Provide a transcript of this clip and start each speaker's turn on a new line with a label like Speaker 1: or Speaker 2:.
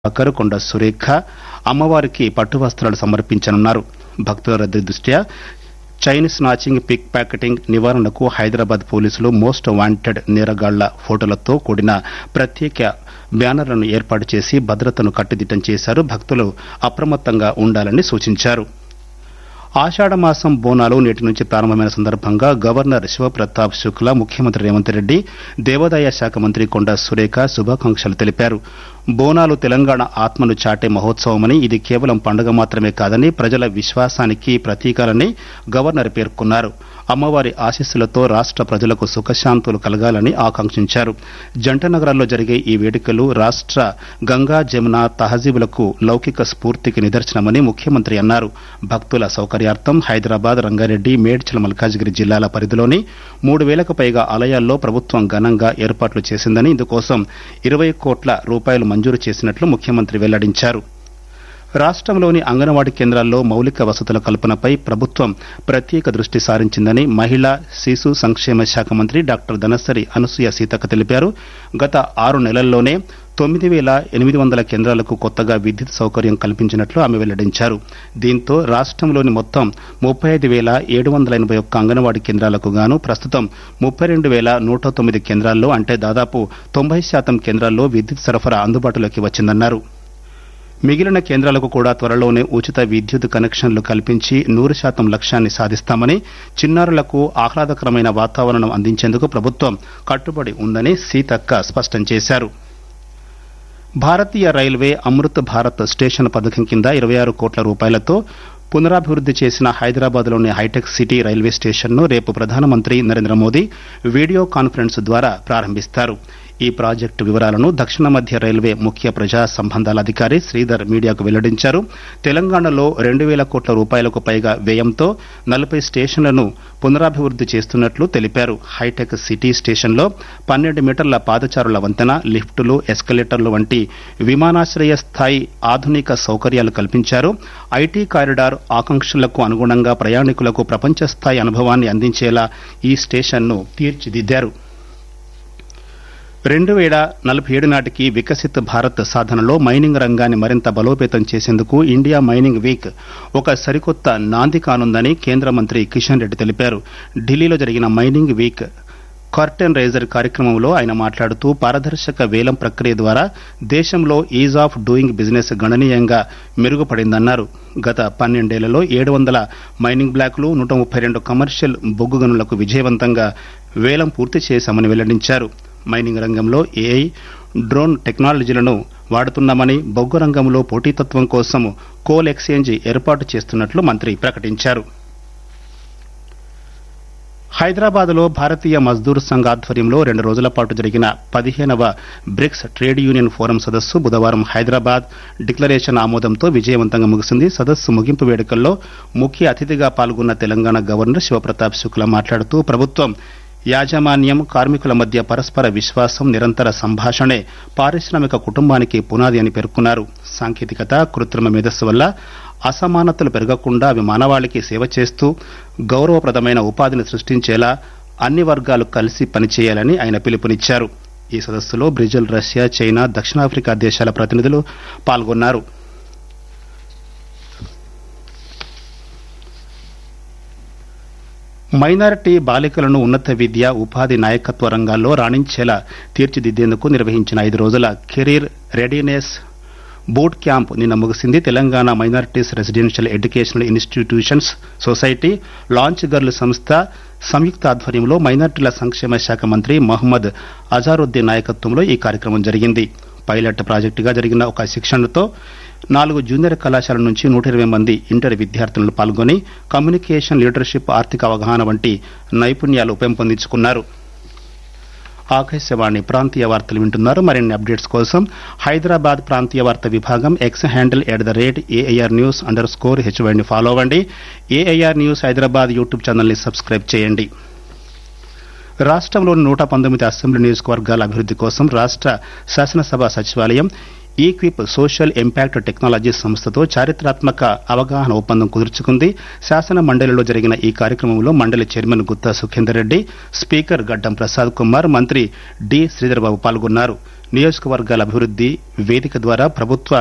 Speaker 1: ప్రభాకర్ కొండ సురేఖ అమ్మవారికి పట్టు వస్త్రాలు సమర్పించనున్నారు భక్తుల రద్దీ దృష్ట్యా చైన్ స్నాచింగ్ పిక్ ప్యాకెటింగ్ నివారణకు హైదరాబాద్ పోలీసులు మోస్ట్ వాంటెడ్ నేరగాళ్ల ఫోటోలతో కూడిన ప్రత్యేక బ్యానర్లను ఏర్పాటు చేసి భద్రతను కట్టుదిట్టం చేశారు భక్తులు అప్రమత్తంగా ఉండాలని సూచించారు ఆషాఢమాసం బోనాలు నేటి నుంచి ప్రారంభమైన సందర్భంగా గవర్నర్ శివప్రతాప్ శుక్లా ముఖ్యమంత్రి రేవంత్ రెడ్డి దేవాదాయ శాఖ మంత్రి కొండా సురేఖ శుభాకాంక్షలు తెలిపారు బోనాలు తెలంగాణ ఆత్మను చాటే మహోత్సవమని ఇది కేవలం పండుగ మాత్రమే కాదని ప్రజల విశ్వాసానికి ప్రతీకాలని గవర్నర్ పేర్కొన్నారు అమ్మవారి ఆశీస్సులతో రాష్ట ప్రజలకు సుఖశాంతులు కలగాలని ఆకాంక్షించారు జంట నగరాల్లో జరిగే ఈ వేడుకలు రాష్ట గంగా జమున తహజీబులకు లౌకిక స్ఫూర్తికి నిదర్శనమని ముఖ్యమంత్రి అన్నారు భక్తుల సౌకర్యార్థం హైదరాబాద్ రంగారెడ్డి మేడ్చల్ మల్కాజ్గిరి జిల్లాల పరిధిలోని మూడు వేలకు పైగా ఆలయాల్లో ప్రభుత్వం ఘనంగా ఏర్పాట్లు చేసిందని ఇందుకోసం ఇరవై కోట్ల రూపాయలు మంజూరు చేసినట్లు ముఖ్యమంత్రి వెల్లడించారు రాష్ట్రంలోని అంగన్వాడీ కేంద్రాల్లో మౌలిక వసతుల కల్పనపై ప్రభుత్వం ప్రత్యేక దృష్టి సారించిందని మహిళా శిశు సంక్షేమ శాఖ మంత్రి డాక్టర్ ధనసరి అనసూయ సీతక్క తెలిపారు గత ఆరు నెలల్లోనే తొమ్మిది వేల ఎనిమిది వందల కేంద్రాలకు కొత్తగా విద్యుత్ సౌకర్యం కల్పించినట్లు ఆమె వెల్లడించారు దీంతో రాష్ట్రంలోని మొత్తం ముప్పై ఐదు వేల ఏడు వందల ఎనభై ఒక్క అంగన్వాడీ కేంద్రాలకు గాను ప్రస్తుతం ముప్పై రెండు వేల నూట తొమ్మిది కేంద్రాల్లో అంటే దాదాపు తొంభై శాతం కేంద్రాల్లో విద్యుత్ సరఫరా అందుబాటులోకి వచ్చిందన్నారు మిగిలిన కేంద్రాలకు కూడా త్వరలోనే ఉచిత విద్యుత్ కనెక్షన్లు కల్పించి నూరు శాతం లక్ష్యాన్ని సాధిస్తామని చిన్నారులకు ఆహ్లాదకరమైన వాతావరణం అందించేందుకు ప్రభుత్వం కట్టుబడి ఉందని సీతక్క స్పష్టం చేశారు భారతీయ రైల్వే అమృత్ భారత్ స్టేషన్ పథకం కింద ఇరవై ఆరు కోట్ల రూపాయలతో పునరాభివృద్ది చేసిన హైదరాబాద్లోని హైటెక్ సిటీ రైల్వే స్టేషన్ను రేపు ప్రధానమంత్రి నరేంద్ర మోదీ వీడియో కాన్ఫరెన్స్ ద్వారా ప్రారంభిస్తారు ఈ ప్రాజెక్టు వివరాలను దక్షిణ మధ్య రైల్వే ముఖ్య ప్రజా సంబంధాల అధికారి శ్రీధర్ మీడియాకు వెల్లడించారు తెలంగాణలో రెండు వేల కోట్ల రూపాయలకు పైగా వ్యయంతో నలభై స్టేషన్లను పునరాభివృద్ది చేస్తున్నట్లు తెలిపారు హైటెక్ సిటీ స్టేషన్లో పన్నెండు మీటర్ల పాదచారుల వంతెన లిఫ్టులు ఎస్కలేటర్లు వంటి విమానాశ్రయ స్థాయి ఆధునిక సౌకర్యాలు కల్పించారు ఐటీ కారిడార్ ఆకాంక్షలకు అనుగుణంగా ప్రయాణికులకు ప్రపంచ స్థాయి అనుభవాన్ని అందించేలా ఈ స్టేషన్ను తీర్చిదిద్దారు రెండు వేల నలభై ఏడు నాటికి వికసిత్ భారత్ సాధనలో మైనింగ్ రంగాన్ని మరింత బలోపేతం చేసేందుకు ఇండియా మైనింగ్ వీక్ ఒక సరికొత్త నాంది కానుందని కేంద్ర మంత్రి కిషన్ రెడ్డి తెలిపారు ఢిల్లీలో జరిగిన మైనింగ్ వీక్ కర్టెన్ రైజర్ కార్యక్రమంలో ఆయన మాట్లాడుతూ పారదర్శక వేలం ప్రక్రియ ద్వారా దేశంలో ఈజ్ ఆఫ్ డూయింగ్ బిజినెస్ గణనీయంగా మెరుగుపడిందన్నారు గత పన్నెండేళ్లలో ఏడు వందల మైనింగ్ బ్లాకులు నూట ముప్పై రెండు కమర్షియల్ బొగ్గు గనులకు విజయవంతంగా వేలం పూర్తి చేశామని వెల్లడించారు మైనింగ్ రంగంలో ఏఐ డ్రోన్ టెక్నాలజీలను వాడుతున్నామని బొగ్గు రంగంలో పోటీతత్వం కోసం కోల్ ఎక్స్చేంజ్ ఏర్పాటు చేస్తున్నట్లు మంత్రి ప్రకటించారు హైదరాబాద్లో భారతీయ మజ్దూర్ సంఘ్ ఆధ్వర్యంలో రెండు రోజుల పాటు జరిగిన పదిహేనవ బ్రిక్స్ ట్రేడ్ యూనియన్ ఫోరం సదస్సు బుధవారం హైదరాబాద్ డిక్లరేషన్ ఆమోదంతో విజయవంతంగా ముగిసింది సదస్సు ముగింపు వేడుకల్లో ముఖ్య అతిథిగా పాల్గొన్న తెలంగాణ గవర్నర్ శివప్రతాప్ శుక్లా మాట్లాడుతూ ప్రభుత్వం యాజమాన్యం కార్మికుల మధ్య పరస్పర విశ్వాసం నిరంతర సంభాషణే పారిశ్రామిక కుటుంబానికి పునాది అని పేర్కొన్నారు సాంకేతికత కృత్రిమ మేధస్సు వల్ల అసమానతలు పెరగకుండా అవి మానవాళికి సేవ చేస్తూ గౌరవప్రదమైన ఉపాధిని సృష్టించేలా అన్ని వర్గాలు కలిసి పనిచేయాలని ఆయన పిలుపునిచ్చారు ఈ సదస్సులో బ్రెజిల్ రష్యా చైనా దక్షిణాఫ్రికా దేశాల ప్రతినిధులు పాల్గొన్నారు మైనారిటీ బాలికలను ఉన్నత విద్య ఉపాధి నాయకత్వ రంగాల్లో రాణించేలా తీర్చిదిద్దేందుకు నిర్వహించిన ఐదు రోజుల కెరీర్ రెడీనెస్ బూట్ క్యాంప్ నిన్న ముగిసింది Telangana minorities residential educational institutions society launch girl సంస్థ సంయుక్త ఆధ్వర్యంలో మైనారిటీల సంక్షేమ శాఖ మంత్రి మహమ్మద్ అజారుద్దీన్ నాయకత్వంలో ఈ కార్యక్రమం జరిగింది పైలట్ ప్రాజెక్టుగా జరిగిన ఒక శిక్షణతో నాలుగు జూనియర్ కళాశాల నుంచి నూట ఇరవై మంది ఇంటర్ విద్యార్థులు పాల్గొని కమ్యూనికేషన్ లీడర్షిప్ ఆర్థిక అవగాహన వంటి నైపుణ్యాలు పెంపొందించుకున్నారు ఆకాశవాణి ప్రాంతీయ వార్తలు వింటున్నారు మరిన్ని అప్డేట్స్ కోసం హైదరాబాద్ ప్రాంతీయ వార్త విభాగం X handle at the rate AIR news underscore హెచ్వైని ఫాలో అవ్వండి ఏఐఆర్ న్యూస్ హైదరాబాద్ యూట్యూబ్ ఛానల్ని సబ్స్క్రైబ్ చేయండి రాష్ట్రంలోని నూట పంతొమ్మిది అసెంబ్లీ నియోజకవర్గాల అభివృద్ది కోసం రాష్ట్ర శాసనసభ సచివాలయం ఈక్విప్ సోషల్ ఇంపాక్ట్ టెక్నాలజీ సంస్థతో చారిత్రాత్మక అవగాహన ఒప్పందం కుదుర్చుకుంది శాసన మండలిలో జరిగిన ఈ కార్యక్రమంలో మండలి చైర్మన్ గుత్తా సుఖేందర్ రెడ్డి స్పీకర్ గడ్డం ప్రసాద్ కుమార్ మంత్రి డి శ్రీధర్బాబు పాల్గొన్నారు నియోజకవర్గాల అభివృద్ది వేదిక ద్వారా ప్రభుత్వ